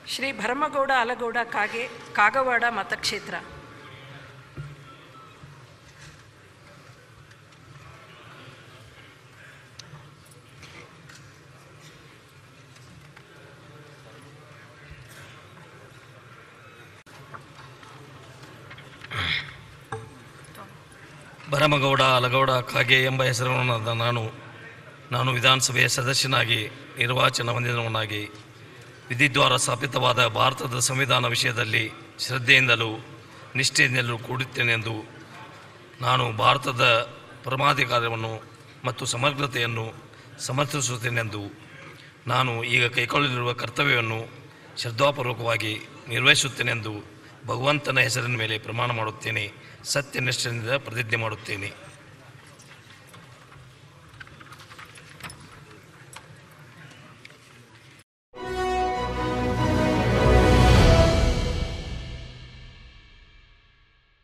ಶ್ರೀ ಭರಮಗೌಡ ಅಲಗೌಡ ಕಾಗೆ ಕಾಗವಾಡ ಮತಕ್ಷೇತ್ರ ಭರಮಗೌಡ ಅಲಗೌಡ ಕಾಗೆ ಎಂಬ ಹೆಸರನ್ನು ನಾನು ನಾನು ವಿಧಾನಸಭೆಯ ಸದಸ್ಯನಾಗಿ ನಿರ್ವಾಚನ ಹೊಂದಿದವನಾಗಿ ವಿಧಿದ್ವಾರ ಸ್ಥಾಪಿತವಾದ ಭಾರತದ ಸಂವಿಧಾನ ವಿಷಯದಲ್ಲಿ ಶ್ರದ್ಧೆಯಿಂದಲೂ ನಿಷ್ಠೆಯಿಂದಲೂ ಕೂಡುತ್ತೇನೆಂದು ನಾನು ಭಾರತದ ಪರಮಾಧಿಕಾರವನ್ನು ಮತ್ತು ಸಮಗ್ರತೆಯನ್ನು ಸಮರ್ಥಿಸುತ್ತೇನೆಂದು ನಾನು ಈಗ ಕೈಗೊಳ್ಳಲಿರುವ ಕರ್ತವ್ಯವನ್ನು ಶ್ರದ್ಧಾಪೂರ್ವಕವಾಗಿ ನಿರ್ವಹಿಸುತ್ತೇನೆಂದು ಭಗವಂತನ ಹೆಸರಿನ ಮೇಲೆ ಪ್ರಮಾಣ ಮಾಡುತ್ತೇನೆ ಸತ್ಯನಿಷ್ಠೆಯಿಂದ ಪ್ರತಿಜ್ಞೆ ಮಾಡುತ್ತೇನೆ